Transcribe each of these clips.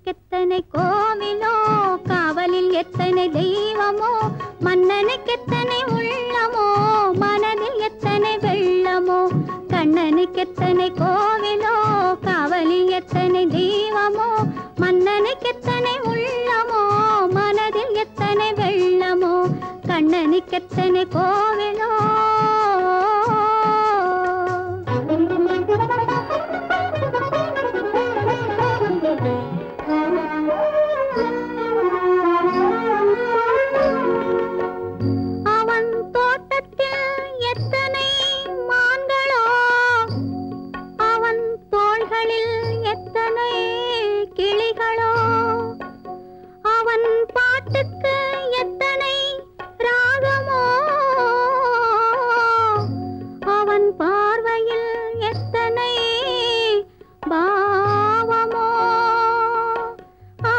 கண்ணனுக்கெத்தனை கோவிலோ காவலில் எத்தனை தெய்வமோ மன்னனுக்கெத்தனை உள்ளமோ மனதில் எத்தனை வெள்ளமோ கண்ணனுக்கெத்தனை கோவிலோ காவலில் எத்தனை தெய்வமோ மன்னனுக்கெத்தனை உள்ளமோ மனதில் எத்தனை வெள்ளமோ கண்ணனுக்கெத்தனை கோவிலோ அவன் தோட்டத்தில் எத்தனை மான்களோ அவன் தோள்களில் எத்தனை கிளிகளோ அவன் பாட்டுக்கு எத்தனை ராகமோ அவன் பார்வையில் எத்தனை பாவமோ ஆ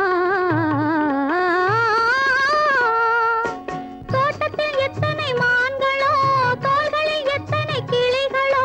தோட்டத்தில் எத்தனை மான்களோ தோள்களில் எத்தனை கிளிகளோ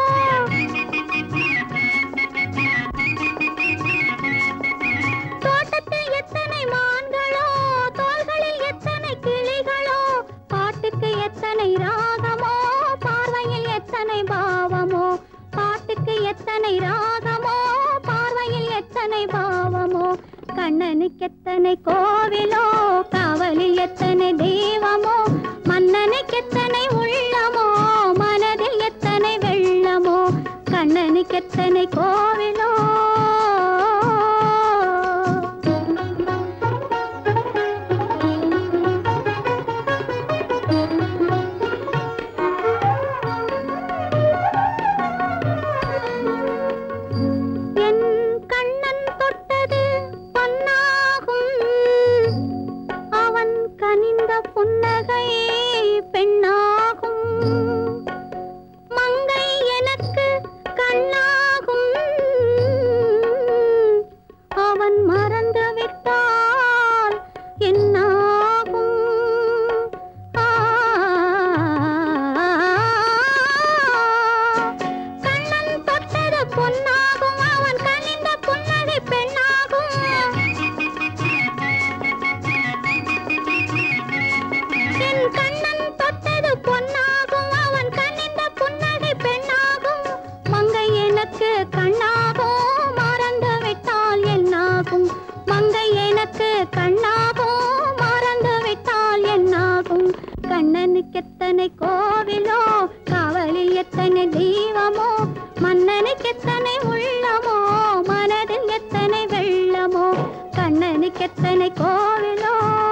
தோட்டத்தில் எத்தனை மான்களோ தோள்களில் எத்தனை கிளிகளோ பாட்டுக்கு எத்தனை ராகமோ பார்வையில் எத்தனை பாவமோ பாட்டுக்கு எத்தனை ராகமோ பார்வையில் எத்தனை பாவமோ கண்ணனுக்கு எத்தனை கோவிலோ காவலில் எத்தனை தெய்வமோ மன்னனுக்கு எத்தனை உள்ளமோ மனதில் எத்தனை வெள்ளமோ கண்ணனுக்கு எத்தனை கோவிலோ என் கண்ணன் தொட்டது பொன்னாகும் அவன் கனிந்த புன்னகை பெண்ணாகும் மங்கை எனக்கு கண்ணாகும் அவன் மறந்து விட்டால் என்னாகும் ஆ கண்ணன் தொட்டது பொன்னாகும் அவன் கனிந்த புன்னகை பெண்ணாகும் என் கண்ணன் தொட்டது பொன்னாகும் அவன் கண்ணிந்த புன்னகை பெண்ணாகும் மங்கை எனக்கு கண்ணாகும் மறந்து விட்டால் என்னாகும் மங்கை எனக்கு கண்ணாகும் மறந்து விட்டால் என்னாகும் கண்ணனுக்கு எத்தனை கோவிலோ காவலில் எத்தனை தெய்வமோ மன்னனுக்கு எத்தனை உள்ளமோ மனதில் எத்தனை வெள்ளமோ கண்ணனுக்கு எத்தனை கோவிலோ